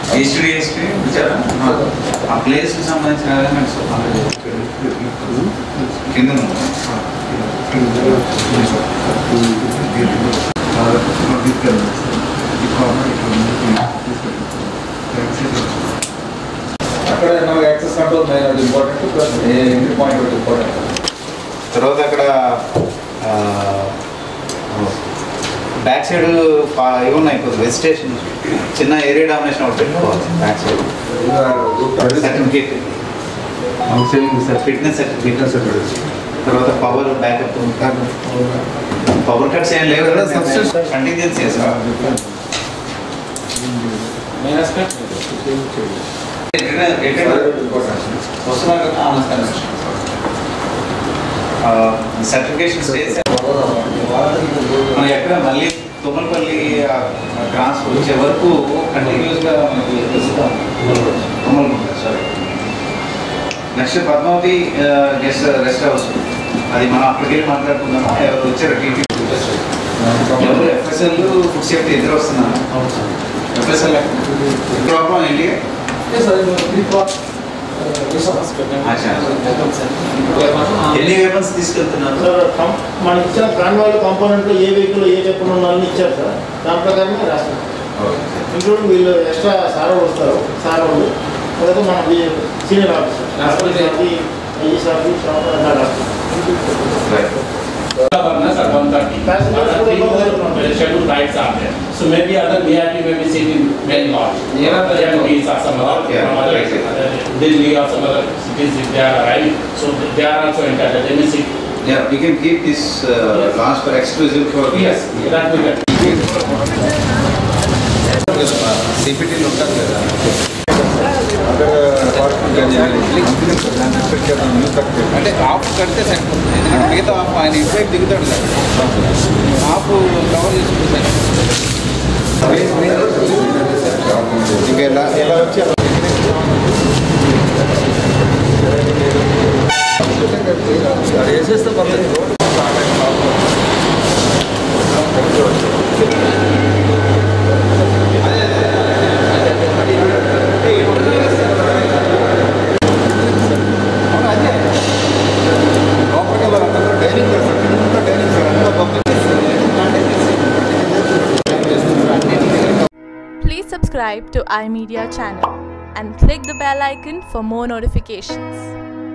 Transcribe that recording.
History history వచ్చారా ఆ place సంబంధించిన ఎలిమెంట్స్ కింద ఉంది. అక్కడ నాకు యాక్సెస్ కంట్రోల్ మెయిన్ అది ఇంపార్టెంట్ ప్లస్ ఎంట్రీ పాయింట్ ఒకటి ఇంపార్టెంట్ తర్వాత అక్కడ బ్యాక్ సైడ్ ఇవి ఉన్నాయి కొద్దిగా వెజిటేషన్ చిన్న ఏరియా డామినేషన్ ఒకటి పెట్టుకోవాలి back side certificate fitness certificate తర్వాత పవర్ బ్యాకప్ పవర్ కట్స్ ఏం లేవు కదా, substitute. కంటిన్యూస్ చేసాం వస్తున్నారు కదా సర్టిఫికేషన్ స్టేజ్ మనం ఎక్కడ మళ్ళీ తుమ్మలపల్లి క్రాస్ వచ్చే వరకు కంటిన్యూస్గా మనకి ఇస్తాం Tummalagunta sorry next Padmavathi guest rest house అది మనం అప్పటికే మాట్లాడుకుందామా ఎవరు వచ్చారు టీటీ ఎవరు ఎఫ్ఎస్ఎల్ ఫుడ్ సేఫ్టీ ఇద్దరు వస్తున్నారు ఎఫ్ఎస్ఎల్ ప్రాబ్లం ఏంటి అచ్చా. ఎన్ని వెపన్స్ తీసుకెళ్తున్నారు సార్ కం- మనకి ఇచ్చిన ప్రాణవాయు component a vehicle a weapon ఉండాలని ఇచ్చారు సార్ దాని ప్రకారమే రాస్తాం ఇంక్లూడింగ్ వీళ్ళు ఎక్స్ట్రా సార్ వాళ్ళు వస్తారు సార్ వాళ్ళు తర్వాత మన సీనియర్ ఆఫీసర్ సార్ది ఈ సార్ది షాప్ అంతా రాస్తాం Governors at 1:30. Passengers Other కూడా three లోపల more ఉంటారు. scheduled flights are there. So maybe other VIP may be sitting main lodge. Yeah. Other VIPs or some other, Yeah, from other, right, right. uh, Delhi or some other cities if they are arriving. So they are also entitled, they may sit. Yeah, we can keep this uh, launch for exclusive for Yes, that we get. సిపిటీలు ఉంటారు కదా అక్కడ అంటే of కడితే సరిపోతుంది ఎందుకంటే మిగతా of ఆయన ఇటువైపు దిగుతాడు కదా ఆఫ్ కవర్ చేసుకుంటే ఇంకా ఎలా ఎలా వచ్చి వేసేస్తే పర్లేదు లోపలికి వెళ్ళాలి అంతా డైనింగ్ చేస్తారు కింద డైనింగ్ సార్ అంతా public Please subscribe to iMedia channel and click the bell icon for more notifications.